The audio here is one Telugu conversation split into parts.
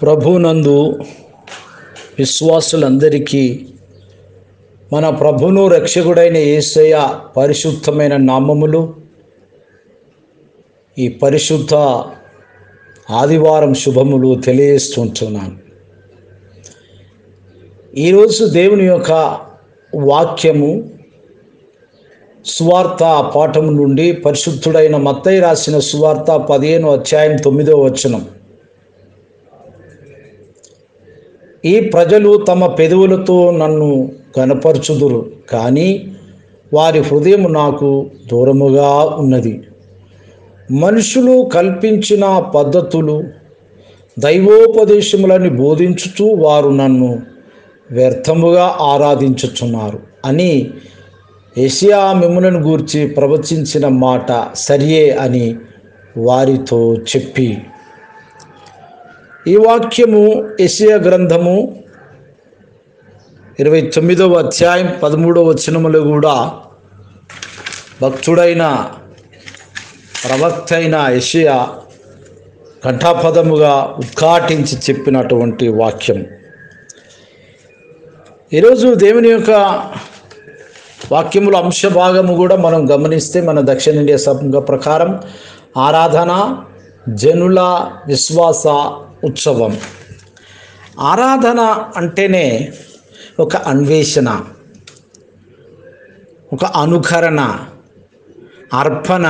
ప్రభునందు విశ్వాసులందరికీ మన ప్రభును రక్షకుడైన యేసయ్య పరిశుద్ధమైన నామములు ఈ పరిశుద్ధ ఆదివారం శుభములు తెలియజేస్తుంటున్నాను ఈరోజు దేవుని యొక్క వాక్యము సువార్త పాఠం నుండి పరిశుద్ధుడైన మత్తయి రాసిన సువార్త పదిహేను అధ్యాయం తొమ్మిదో వచనం ఈ ప్రజలు తమ పెదవులతో నన్ను కనపరచుదురు కానీ వారి హృదయం నాకు దూరముగా ఉన్నది మనుషులు కల్పించిన పద్ధతులు దైవోపదేశములని బోధించుచు వారు నన్ను వ్యర్థముగా ఆరాధించుచున్నారు అని ఏషియా మిమ్ములను గూర్చి ప్రవచించిన మాట సరియే అని వారితో చెప్పి ఈ వాక్యము ఎసియా గ్రంథము ఇరవై తొమ్మిదవ అధ్యాయం పదమూడవ వచనములో కూడా భక్తుడైన ప్రవక్త అయిన యషియా ఘంటాపదముగా ఉద్ఘాటించి చెప్పినటువంటి వాక్యం ఈరోజు దేవుని యొక్క వాక్యముల అంశ భాగము కూడా మనం గమనిస్తే మన దక్షిణ ఇండియా సంఘ ప్రకారం ఆరాధన జనుల విశ్వాస ఉత్సవం ఆరాధన అంటేనే ఒక అన్వేషణ ఒక అనుకరణ అర్పణ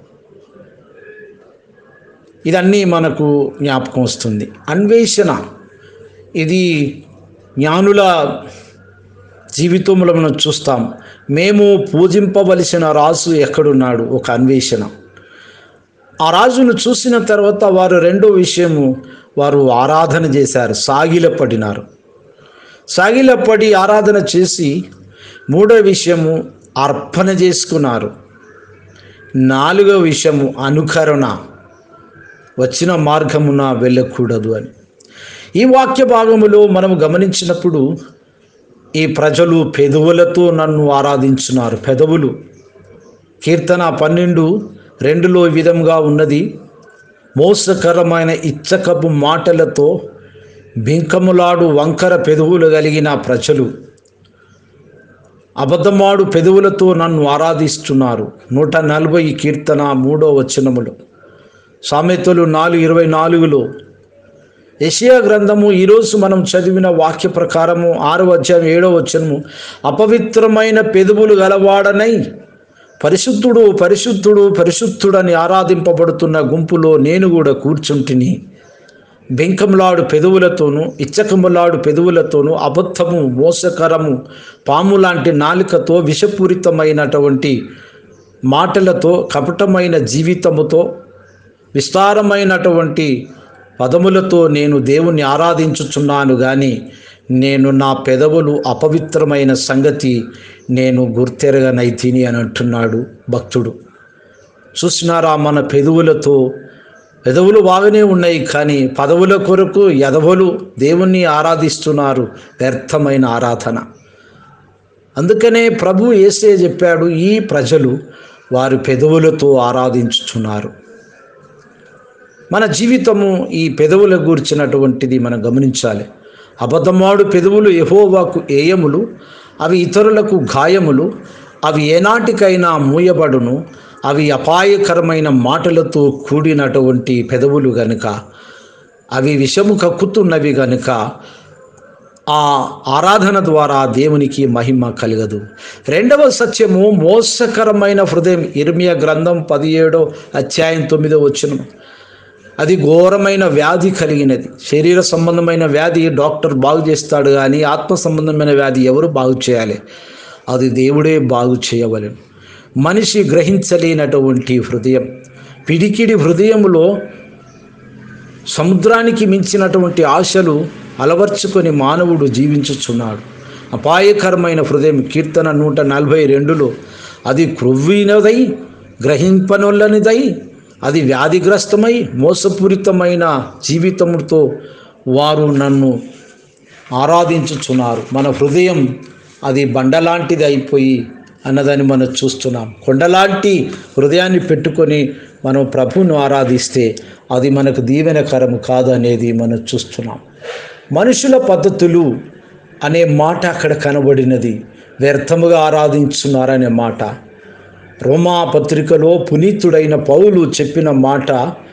ఇదన్నీ మనకు జ్ఞాపకం వస్తుంది అన్వేషణ ఇది జ్ఞానుల జీవితంలో మనం చూస్తాం మేము పూజింపవలసిన రాజు ఎక్కడున్నాడు ఒక అన్వేషణ ఆ రాజును చూసిన తర్వాత వారు రెండో విషయము వారు ఆరాధన చేశారు సాగిలపడినారు సాగిలపడి ఆరాధన చేసి మూడో విషయము అర్పణ చేసుకున్నారు నాలుగో విషయము అనుకరణ వచ్చిన మార్గమున వెళ్ళకూడదు అని ఈ వాక్య భాగములో మనము గమనించినప్పుడు ఈ ప్రజలు పెదవులతో నన్ను ఆరాధించున్నారు పెదవులు కీర్తన పన్నెండు రెండులో ఈ విధంగా ఉన్నది మోసకరమైన ఇచ్చకపు మాటలతో బింకములాడు వంకర పెదవులు కలిగిన ప్రజలు అబద్ధమాడు పెదవులతో నన్ను ఆరాధిస్తున్నారు నూట నలభై కీర్తన మూడో వచనములు సామెతలు నాలుగు ఇరవై నాలుగులో యషియా గ్రంథము ఈరోజు మనం చదివిన వాక్య ప్రకారము ఆరో అధ్యాయం ఏడో వచనము అపవిత్రమైన పెదవులు గలవాడనై పరిశుద్ధుడు పరిశుద్ధుడు పరిశుద్ధుడని ఆరాధింపబడుతున్న గుంపులో నేను కూడా కూర్చుంటిని బెంకంలాడు పెదవులతోనూ ఇచ్చకములాడు పెదవులతోనూ అబద్ధము మోసకరము పాము లాంటి నాలుకతో విషపూరితమైనటువంటి మాటలతో కపటమైన జీవితముతో విస్తారమైనటువంటి పదములతో నేను దేవుణ్ణి ఆరాధించుచున్నాను కానీ నేను నా పెదవులు అపవిత్రమైన సంగతి నేను గుర్తెరగనైతిని అని అంటున్నాడు భక్తుడు చూసినారా మన పెదవులతో పెదవులు బాగానే ఉన్నాయి కానీ పదవుల కొరకు ఎదవులు దేవుణ్ణి ఆరాధిస్తున్నారు వ్యర్థమైన ఆరాధన అందుకనే ప్రభు ఏసే చెప్పాడు ఈ ప్రజలు వారి పెదవులతో ఆరాధించుచున్నారు మన జీవితము ఈ పెదవుల గురించినటువంటిది మనం గమనించాలి అబద్ధమాడు పెదవులు యహోవాకు ఏయములు అవి ఇతరులకు గాయములు అవి ఏనాటికైనా మూయబడును అవి అపాయకరమైన మాటలతో కూడినటువంటి పెదవులు గనుక అవి విషము కక్కుతున్నవి గనుక ఆ ఆరాధన ద్వారా దేవునికి మహిమ కలగదు రెండవ సత్యము మోసకరమైన హృదయం ఇర్మియా గ్రంథం పదిహేడో అధ్యాయం తొమ్మిదో వచ్చిన అది ఘోరమైన వ్యాధి కలిగినది శరీర సంబంధమైన వ్యాధి డాక్టర్ బాగు చేస్తాడు కానీ ఆత్మ సంబంధమైన వ్యాధి ఎవరు బాగు చేయాలి అది దేవుడే బాగు చేయవలెను మనిషి గ్రహించలేనటువంటి హృదయం పిడికిడి హృదయములో సముద్రానికి మించినటువంటి ఆశలు అలవర్చుకొని మానవుడు జీవించుచున్నాడు అపాయకరమైన హృదయం కీర్తన నూట నలభై రెండులో అది క్రొవ్వినదై గ్రహింపనొల్లనిదై అది వ్యాధిగ్రస్తమై మోసపూరితమైన జీవితముతో వారు నన్ను ఆరాధించుచున్నారు మన హృదయం అది బండలాంటిది అయిపోయి అన్నదాన్ని మనం చూస్తున్నాం కొండలాంటి హృదయాన్ని పెట్టుకొని మనం ప్రభువును ఆరాధిస్తే అది మనకు దీవెనకరము కాదు అనేది మనం చూస్తున్నాం మనుషుల పద్ధతులు అనే మాట అక్కడ కనబడినది వ్యర్థముగా ఆరాధించున్నారనే మాట రోమా పత్రికలో పునీతుడైన పౌలు చెప్పిన మాట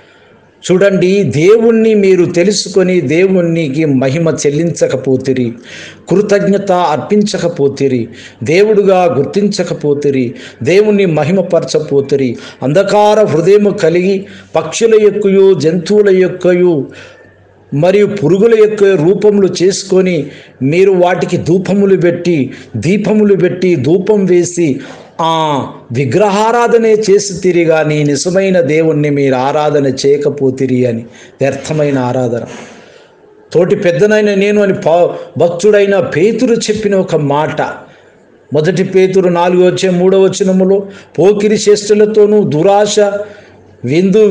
చూడండి దేవుణ్ణి మీరు తెలుసుకొని దేవునికి మహిమ చెల్లించకపోతిరి కృతజ్ఞత అర్పించకపోతిరి దేవుడుగా గుర్తించకపోతిరి దేవుణ్ణి మహిమపరచపోతిరి అంధకార హృదయము కలిగి పక్షుల యొక్కయు జంతువుల యొక్కయు మరియు పురుగుల యొక్క రూపములు చేసుకొని మీరు వాటికి ధూపములు పెట్టి దీపములు పెట్టి ధూపం వేసి ఆ విగ్రహారాధనే చేసి తిరిగా నీ నిజమైన దేవుణ్ణి మీరు ఆరాధన చేయకపోతిరి అని వ్యర్థమైన ఆరాధన తోటి పెద్దనైన నేను అని పా భక్తుడైన పేతురు చెప్పిన ఒక మాట మొదటి పేతురు నాలుగు వచ్చే మూడవ వచనములో పోకిరి చేష్టలతోనూ దురాశ విందు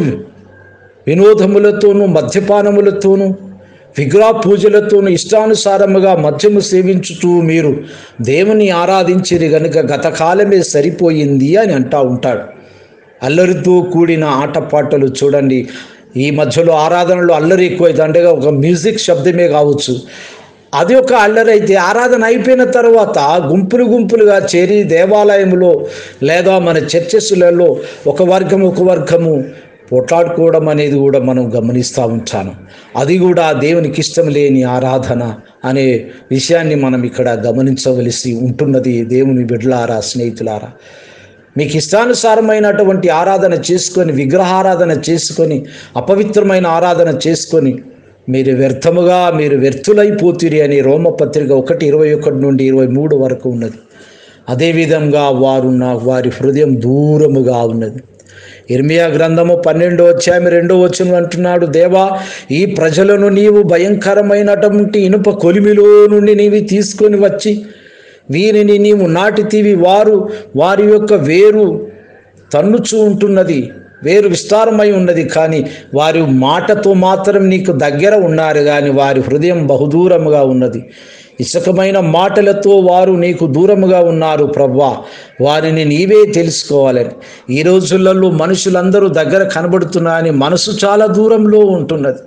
వినోదములతోనూ మద్యపానములతోనూ విగ్రహ పూజలతోనూ ఇష్టానుసారముగా మద్యము సేవించుతూ మీరు దేవుని ఆరాధించిరి గనుక గత కాలమే సరిపోయింది అని అంటా ఉంటాడు అల్లరితో కూడిన ఆటపాటలు చూడండి ఈ మధ్యలో ఆరాధనలో అల్లరి ఎక్కువైతే అంటే ఒక మ్యూజిక్ శబ్దమే కావచ్చు అది ఒక అల్లరి అయితే ఆరాధన అయిపోయిన తర్వాత గుంపులు గుంపులుగా చేరి దేవాలయంలో లేదా మన చర్చెస్లలో ఒక వర్గము ఒక వర్గము పోట్లాడుకోవడం అనేది కూడా మనం గమనిస్తూ ఉంటాను అది కూడా దేవునికి ఇష్టం లేని ఆరాధన అనే విషయాన్ని మనం ఇక్కడ గమనించవలసి ఉంటున్నది దేవుని బిడ్డలారా స్నేహితులారా మీకు ఇష్టానుసారమైనటువంటి ఆరాధన చేసుకొని విగ్రహారాధన చేసుకొని అపవిత్రమైన ఆరాధన చేసుకొని మీరు వ్యర్థముగా మీరు వ్యర్థులైపోతురి అని రోమపత్రిక ఒకటి ఇరవై ఒకటి నుండి ఇరవై మూడు వరకు ఉన్నది అదేవిధంగా వారు నా వారి హృదయం దూరముగా ఉన్నది ఇర్మియా గ్రంథము పన్నెండో అధ్యాయం రెండో వచనం అంటున్నాడు దేవా ఈ ప్రజలను నీవు భయంకరమైనటువంటి ఇనుప కొలిమిలో నుండి నీవి తీసుకొని వచ్చి వీరిని నీవు నాటితీవి వారు వారి యొక్క వేరు తన్నుచూ ఉంటున్నది వేరు విస్తారమై ఉన్నది కానీ వారి మాటతో మాత్రం నీకు దగ్గర ఉన్నారు కానీ వారి హృదయం బహుదూరముగా ఉన్నది ఇసుకమైన మాటలతో వారు నీకు దూరముగా ఉన్నారు ప్రవ్వా వారిని నీవే తెలుసుకోవాలని ఈ రోజులలో మనుషులందరూ దగ్గర కనబడుతున్నారని మనసు చాలా దూరంలో ఉంటున్నది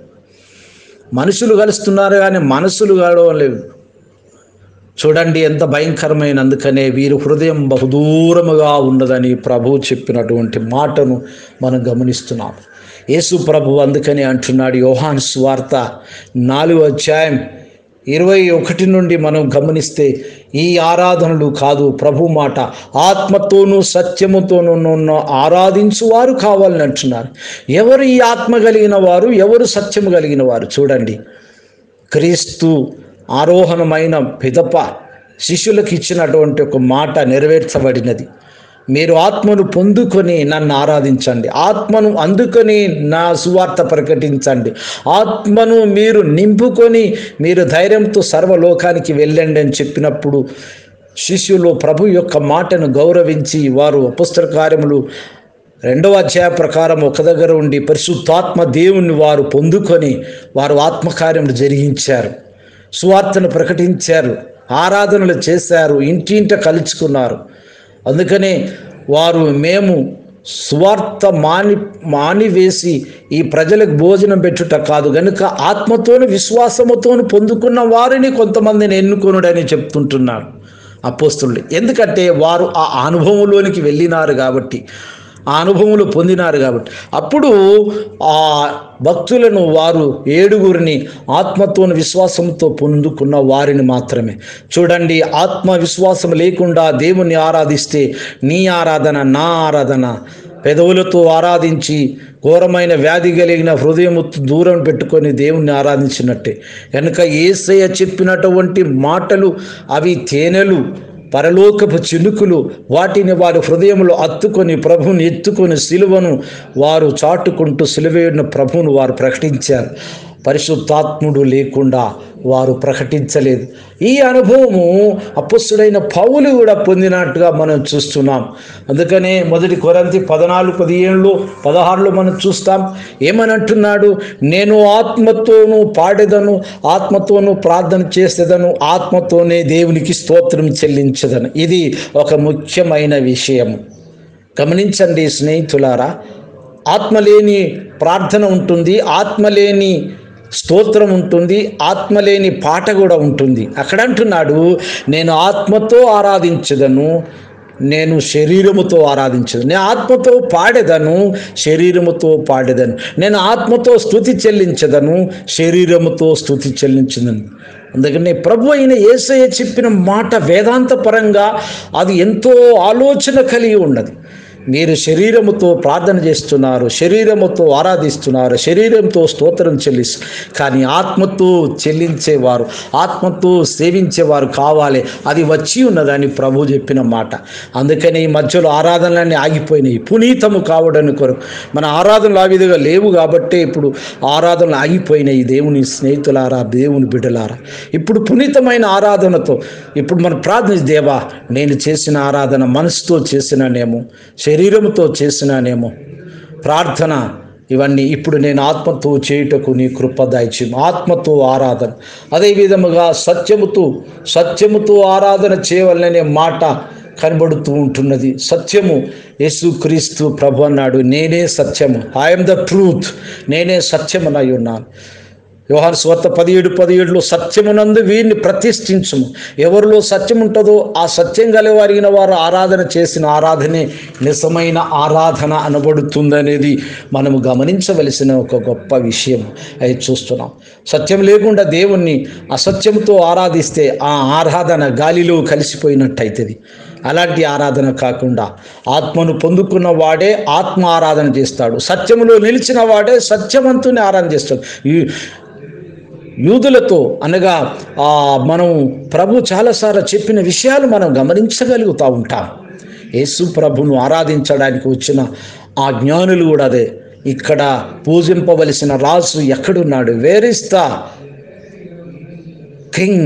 మనుషులు కలుస్తున్నారు కానీ మనసులు గడవలేవు చూడండి ఎంత భయంకరమైన అందుకనే వీరి హృదయం బహుదూరముగా ఉన్నదని ప్రభువు చెప్పినటువంటి మాటను మనం గమనిస్తున్నాం యేసు ప్రభు అందుకని అంటున్నాడు యోహాన్ స్వార్త నాలుగు అధ్యాయం ఇరవై ఒకటి నుండి మనం గమనిస్తే ఈ ఆరాధనలు కాదు ప్రభు మాట ఆత్మతోనూ సత్యముతోనూ ఆరాధించు వారు కావాలని అంటున్నారు ఎవరు ఈ ఆత్మ కలిగిన వారు ఎవరు సత్యము కలిగిన వారు చూడండి క్రీస్తు ఆరోహణమైన పిదప శిష్యులకు ఇచ్చినటువంటి ఒక మాట నెరవేర్చబడినది మీరు ఆత్మను పొందుకొని నన్ను ఆరాధించండి ఆత్మను అందుకొని నా సువార్త ప్రకటించండి ఆత్మను మీరు నింపుకొని మీరు ధైర్యంతో సర్వలోకానికి వెళ్ళండి అని చెప్పినప్పుడు శిష్యులు ప్రభు యొక్క మాటను గౌరవించి వారు అపుస్తక కార్యములు రెండవ అధ్యాయ ప్రకారం ఒక దగ్గర ఉండి పరిశుద్ధాత్మ దేవుణ్ణి వారు పొందుకొని వారు ఆత్మకార్యములు జరిగించారు సువార్తను ప్రకటించారు ఆరాధనలు చేశారు ఇంటింట కలుచుకున్నారు అందుకనే వారు మేము సువార్త మాని మానివేసి ఈ ప్రజలకు భోజనం పెట్టుట కాదు గనుక ఆత్మతోను విశ్వాసముతోను పొందుకున్న వారిని కొంతమందిని ఎన్నుకొనుడని చెప్తుంటున్నారు అపోస్తులు ఎందుకంటే వారు ఆ అనుభవంలోనికి వెళ్ళినారు కాబట్టి ఆ అనుభవములు పొందినారు కాబట్టి అప్పుడు ఆ భక్తులను వారు ఏడుగురిని ఆత్మతోను విశ్వాసంతో పొందుకున్న వారిని మాత్రమే చూడండి ఆత్మ విశ్వాసం లేకుండా దేవుణ్ణి ఆరాధిస్తే నీ ఆరాధన నా ఆరాధన పెదవులతో ఆరాధించి ఘోరమైన వ్యాధి కలిగిన హృదయం దూరం పెట్టుకొని దేవుణ్ణి ఆరాధించినట్టే కనుక ఏసయ్య చెప్పినటువంటి మాటలు అవి తేనెలు పరలోకపు చినుకులు వాటిని వారి హృదయంలో అత్తుకొని ప్రభువుని ఎత్తుకొని సిలువను వారు చాటుకుంటూ సిలువేడిన ప్రభువును వారు ప్రకటించారు పరిశుద్ధాత్ముడు లేకుండా వారు ప్రకటించలేదు ఈ అనుభవము అపస్సుడైన పౌలు కూడా పొందినట్టుగా మనం చూస్తున్నాం అందుకనే మొదటి కొరంతి పద్నాలుగు పదిహేనులో పదహారులో మనం చూస్తాం ఏమని అంటున్నాడు నేను ఆత్మతోనూ పాడేదను ఆత్మతోనూ ప్రార్థన చేసేదను ఆత్మతోనే దేవునికి స్తోత్రం చెల్లించదను ఇది ఒక ముఖ్యమైన విషయం గమనించండి స్నేహితులారా ఆత్మలేని ప్రార్థన ఉంటుంది ఆత్మలేని స్తోత్రం ఉంటుంది ఆత్మలేని పాట కూడా ఉంటుంది అక్కడ అంటున్నాడు నేను ఆత్మతో ఆరాధించదను నేను శరీరముతో ఆరాధించదు నేను ఆత్మతో పాడేదను శరీరముతో పాడేదను నేను ఆత్మతో స్థుతి చెల్లించదను శరీరముతో స్థుతి చెల్లించదను అందుకని ప్రభు అయిన ఏసయ్య చెప్పిన మాట వేదాంత పరంగా అది ఎంతో ఆలోచన కలిగి ఉన్నది మీరు శరీరముతో ప్రార్థన చేస్తున్నారు శరీరముతో ఆరాధిస్తున్నారు శరీరంతో స్తోత్రం చెల్లిస్తు కానీ ఆత్మతో చెల్లించేవారు ఆత్మతో సేవించేవారు కావాలి అది వచ్చి ఉన్నదని ప్రభు చెప్పిన మాట అందుకని ఈ మధ్యలో ఆరాధనలన్నీ ఆగిపోయినాయి పునీతము కావడం కొరకు మన ఆరాధనలు ఆ విధంగా లేవు కాబట్టే ఇప్పుడు ఆరాధనలు ఆగిపోయినాయి దేవుని స్నేహితులారా దేవుని బిడ్డలారా ఇప్పుడు పునీతమైన ఆరాధనతో ఇప్పుడు మనం ప్రార్థన దేవా నేను చేసిన ఆరాధన మనసుతో చేసినానేమో శరీరంతో చేసినానేమో ప్రార్థన ఇవన్నీ ఇప్పుడు నేను ఆత్మతో చేయుటకు నీ కృప దయచి ఆత్మతో ఆరాధన అదే విధముగా సత్యముతో సత్యముతో ఆరాధన చేయవలననే మాట కనబడుతూ ఉంటున్నది సత్యము యేసుక్రీస్తు ప్రభు అన్నాడు నేనే సత్యము ఐఎమ్ ద ట్రూత్ నేనే సత్యమునై ఉన్నాను యోహాను స్వార్త పదిహేడు పదిహేడులో సత్యమునందు వీరిని ప్రతిష్ఠించుము ఎవరిలో సత్యం ఉంటుందో ఆ సత్యం గలవారిగిన వారు ఆరాధన చేసిన ఆరాధనే నిజమైన ఆరాధన అనబడుతుందనేది మనము గమనించవలసిన ఒక గొప్ప విషయం అది చూస్తున్నాం సత్యం లేకుండా దేవుణ్ణి అసత్యంతో ఆరాధిస్తే ఆ ఆరాధన గాలిలో కలిసిపోయినట్టయితుంది అలాంటి ఆరాధన కాకుండా ఆత్మను పొందుకున్న వాడే ఆత్మ ఆరాధన చేస్తాడు సత్యములో నిలిచిన వాడే సత్యవంతుని ఆరాధన చేస్తాడు ఈ యూదులతో అనగా ఆ, మనం ప్రభు చాలాసార్లు చెప్పిన విషయాలు మనం గమనించగలుగుతూ ఉంటాం యేసు ప్రభును ఆరాధించడానికి వచ్చిన ఆ జ్ఞానులు కూడా అదే ఇక్కడ పూజింపవలసిన రాజు ఎక్కడున్నాడు వేరిస్తా కింగ్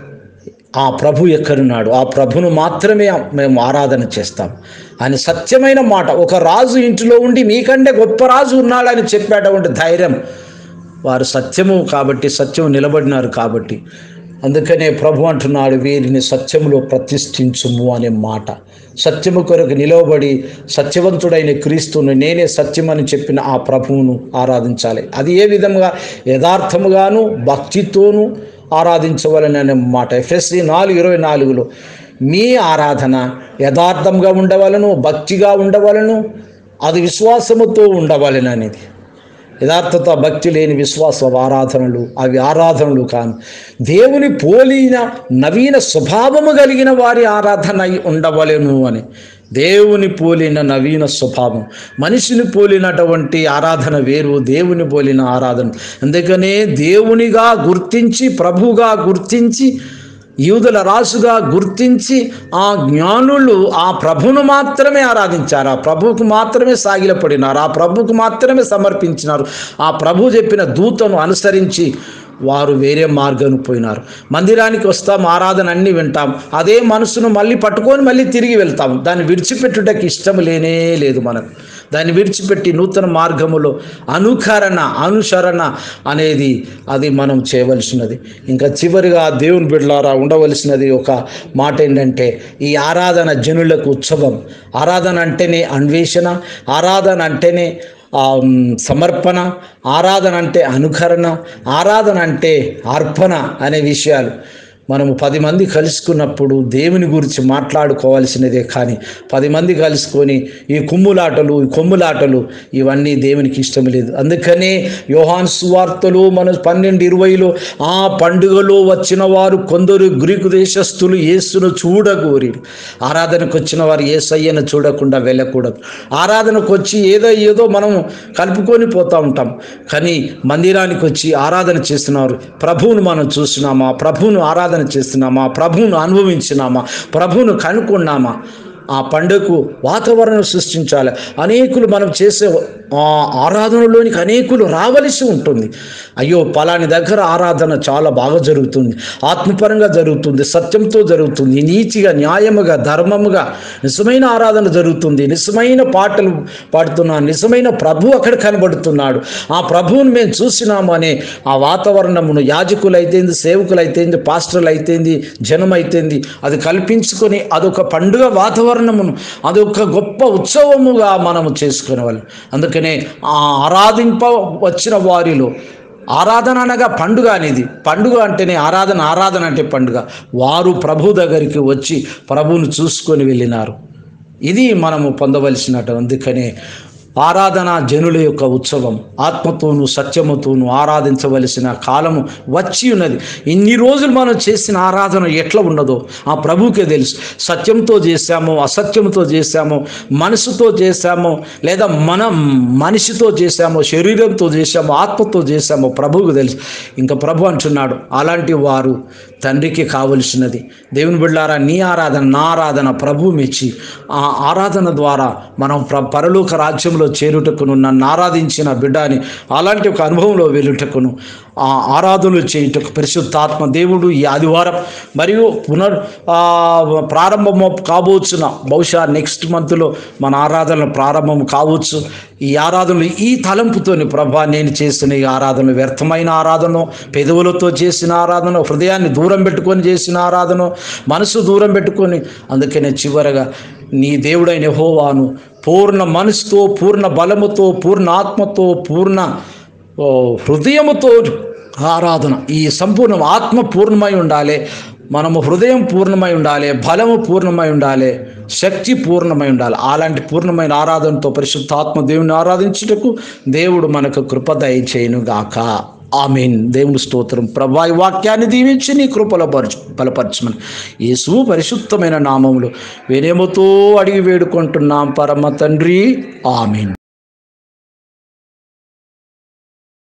ఆ ప్రభు ఎక్కడున్నాడు ఆ ప్రభును మాత్రమే మేము ఆరాధన చేస్తాం అని సత్యమైన మాట ఒక రాజు ఇంటిలో ఉండి మీకంటే గొప్ప రాజు ఉన్నాడని చెప్పేటువంటి ధైర్యం వారు సత్యము కాబట్టి సత్యము నిలబడినారు కాబట్టి అందుకనే ప్రభు అంటున్నాడు వీరిని సత్యములో ప్రతిష్ఠించుము అనే మాట సత్యము కొరకు నిలవబడి సత్యవంతుడైన క్రీస్తును నేనే సత్యమని చెప్పిన ఆ ప్రభువును ఆరాధించాలి అది ఏ విధంగా యథార్థముగాను భక్తితోనూ ఆరాధించవలననే మాట ఎఫ్ఎస్సి నాలుగు ఇరవై నాలుగులో మీ ఆరాధన యథార్థంగా ఉండవలను భక్తిగా ఉండవలను అది విశ్వాసముతో ఉండవలననేది యథార్థత భక్తి లేని విశ్వాస ఆరాధనలు అవి ఆరాధనలు కాను దేవుని పోలిన నవీన స్వభావము కలిగిన వారి ఆరాధన అయి ఉండవలెను అని దేవుని పోలిన నవీన స్వభావం మనిషిని పోలినటువంటి ఆరాధన వేరు దేవుని పోలిన ఆరాధన అందుకనే దేవునిగా గుర్తించి ప్రభుగా గుర్తించి యూదుల రాసుగా గుర్తించి ఆ జ్ఞానులు ఆ ప్రభును మాత్రమే ఆరాధించారు ఆ ప్రభువుకు మాత్రమే సాగిలపడినారు ఆ ప్రభువుకు మాత్రమే సమర్పించినారు ఆ ప్రభు చెప్పిన దూతను అనుసరించి వారు వేరే మార్గాన్ని పోయినారు మందిరానికి వస్తాం ఆరాధన అన్ని వింటాం అదే మనసును మళ్ళీ పట్టుకొని మళ్ళీ తిరిగి వెళ్తాం దాన్ని విడిచిపెట్టుటకి ఇష్టం లేనే లేదు మనకు దాన్ని విడిచిపెట్టి నూతన మార్గములో అనుకరణ అనుసరణ అనేది అది మనం చేయవలసినది ఇంకా చివరిగా దేవుని బిడ్డలారా ఉండవలసినది ఒక మాట ఏంటంటే ఈ ఆరాధన జనులకు ఉత్సవం ఆరాధన అంటేనే అన్వేషణ ఆరాధన అంటేనే ఆ, మ్, సమర్పణ ఆరాధన అంటే అనుకరణ ఆరాధన అంటే అర్పణ అనే విషయాలు మనము పది మంది కలుసుకున్నప్పుడు దేవుని గురించి మాట్లాడుకోవాల్సినదే కానీ పది మంది కలుసుకొని ఈ కుమ్ములాటలు ఈ కొమ్ములాటలు ఇవన్నీ దేవునికి ఇష్టం లేదు అందుకనే యోహాన్ సువార్తలు మన పన్నెండు ఇరవైలో ఆ పండుగలో వచ్చిన వారు కొందరు గ్రీకు దేశస్థులు యేసును చూడగోరి ఆరాధనకు వచ్చిన వారు ఏసయ్యను చూడకుండా వెళ్ళకూడదు ఆరాధనకు వచ్చి ఏదో ఏదో మనం కలుపుకొని పోతూ ఉంటాం కానీ మందిరానికి వచ్చి ఆరాధన చేస్తున్నారు ప్రభువును మనం చూస్తున్నామా ప్రభువును ఆరాధన చేస్తున్నామా ప్రభువును అనుభవించినామా ప్రభువును కనుక్కున్నామా ఆ పండుగకు వాతావరణం సృష్టించాలి అనేకులు మనం చేసే ఆ ఆరాధనలోనికి అనేకులు రావలసి ఉంటుంది అయ్యో పలాని దగ్గర ఆరాధన చాలా బాగా జరుగుతుంది ఆత్మపరంగా జరుగుతుంది సత్యంతో జరుగుతుంది నీతిగా న్యాయముగా ధర్మముగా నిజమైన ఆరాధన జరుగుతుంది నిజమైన పాటలు పాడుతున్నాను నిజమైన ప్రభు అక్కడ కనబడుతున్నాడు ఆ ప్రభువుని మేము చూసినాము అనే ఆ వాతావరణమును యాజకులు అయితేంది సేవకులు అయితేంది పాస్టర్లు అయితేంది జనం అయితేంది అది కల్పించుకొని అదొక పండుగ వాతావరణమును అదొక గొప్ప ఉత్సవముగా మనము చేసుకునే వాళ్ళం అందుకనే ఆ ఆరాధింప వచ్చిన వారిలో ఆరాధన అనగా పండుగ అనేది పండుగ అంటేనే ఆరాధన ఆరాధన అంటే పండుగ వారు ప్రభు దగ్గరికి వచ్చి ప్రభువును చూసుకొని వెళ్ళినారు ఇది మనము పొందవలసినట్టు అందుకనే ఆరాధన జనుల యొక్క ఉత్సవం ఆత్మతోను సత్యముతోను ఆరాధించవలసిన కాలము వచ్చి ఉన్నది ఇన్ని రోజులు మనం చేసిన ఆరాధన ఎట్లా ఉండదో ఆ ప్రభువుకే తెలుసు సత్యంతో చేశామో అసత్యంతో చేశామో మనసుతో చేశామో లేదా మన మనిషితో చేశామో శరీరంతో చేశామో ఆత్మతో చేశామో ప్రభువుకు తెలుసు ఇంకా ప్రభు అంటున్నాడు అలాంటి వారు తండ్రికి కావలసినది దేవుని బిళ్ళారా నీ ఆరాధన నా ఆరాధన ప్రభు మెచ్చి ఆ ఆరాధన ద్వారా మనం ప్ర పరలోక రాజ్యంలో చేరుటకును నన్ను ఆరాధించిన బిడ్డని అలాంటి ఒక అనుభవంలో వెళ్ళుటకును ఆ ఆరాధనలు చేయుటకు పరిశుద్ధాత్మ దేవుడు ఈ ఆదివారం మరియు పునర్ ఆ, ప్రారంభం కాబోచున్న బహుశా నెక్స్ట్ మంత్లో మన ఆరాధనలు ప్రారంభం కావచ్చు ఈ ఆరాధనలు ఈ తలంపుతోని ప్రభా నేను చేసిన ఈ ఆరాధన వ్యర్థమైన ఆరాధన పెదవులతో చేసిన ఆరాధన హృదయాన్ని దూరం పెట్టుకొని చేసిన ఆరాధన మనసు దూరం పెట్టుకొని అందుకనే చివరగా నీ దేవుడైన యెహోవాను పూర్ణ మనసుతో పూర్ణ బలముతో పూర్ణ ఆత్మతో పూర్ణ ఓ, హృదయముతో ఆరాధన ఈ సంపూర్ణం ఆత్మ పూర్ణమై ఉండాలి మనము హృదయం పూర్ణమై ఉండాలి బలము పూర్ణమై ఉండాలి శక్తి పూర్ణమై ఉండాలి అలాంటి పూర్ణమైన ఆరాధనతో పరిశుద్ధాత్మ దేవుని ఆరాధించుటకు దేవుడు మనకు కృప దయచేయును గాక ఆమెన్ దేవుని స్తోత్రం ప్రభా ఈ వాక్యాన్ని దీవించి నీ కృపలో పరచు బలపరచమని యేసు పరిశుద్ధమైన నామములు వినేముతో అడిగి వేడుకుంటున్నాం పరమ తండ్రి ఆమెన్